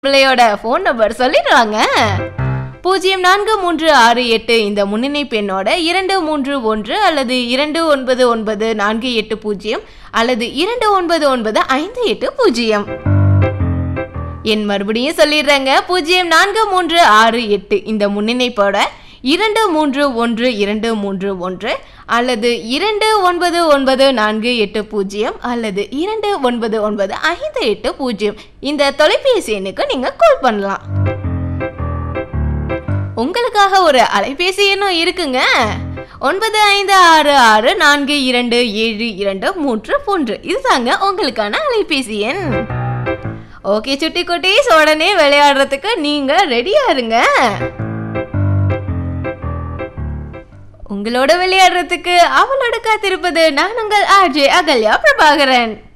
பிள்ளையோட phone number சொல்லிடுறாங்க பூஜ்ஜியம் நான்கு மூன்று ஆறு எட்டு இந்த முன்னணி பெண்ணோட இரண்டு மூன்று ஒன்று அல்லது இரண்டு ஒன்பது ஒன்பது நான்கு எட்டு பூஜ்ஜியம் அல்லது இரண்டு ஒன்பது ஒன்பது ஐந்து எட்டு பூஜ்ஜியம் என் மறுபடியும் சொல்லிடுறேங்க பூஜ்ஜியம் நான்கு மூன்று ஆறு எட்டு இந்த முன்னிணைப்போட இரண்டு மூன்று ஒன்று இரண்டு மூன்று ஒன்று அல்லது இரண்டு ஒன்பது ஒன்பது நான்கு எட்டு பூஜ்ஜியம் அல்லது இரண்டு ஒன்பது ஒன்பது ஐந்து எட்டு பூஜ்ஜியம் இந்த தொலைபேசி எண்ணுக்கு நீங்கள் கால் பண்ணலாம் உங்களுக்காக ஒரு அலைபேசி எண்ணும் இருக்குங்க ஒன்பது ஐந்து ஆறு ஆறு நான்கு இரண்டு ஏழு இரண்டு மூன்று மூன்று இதுதாங்க உங்களுக்கான அலைபேசி எண் ஓகே சுட்டி குட்டீஸ் உடனே விளையாடுறதுக்கு நீங்க ரெடியா இருங்க உங்களோட விளையாடுறதுக்கு அவளோட காத்திருப்பது நான் உங்கள் ஆர்ஜே அகல்யா பிரபாகரன்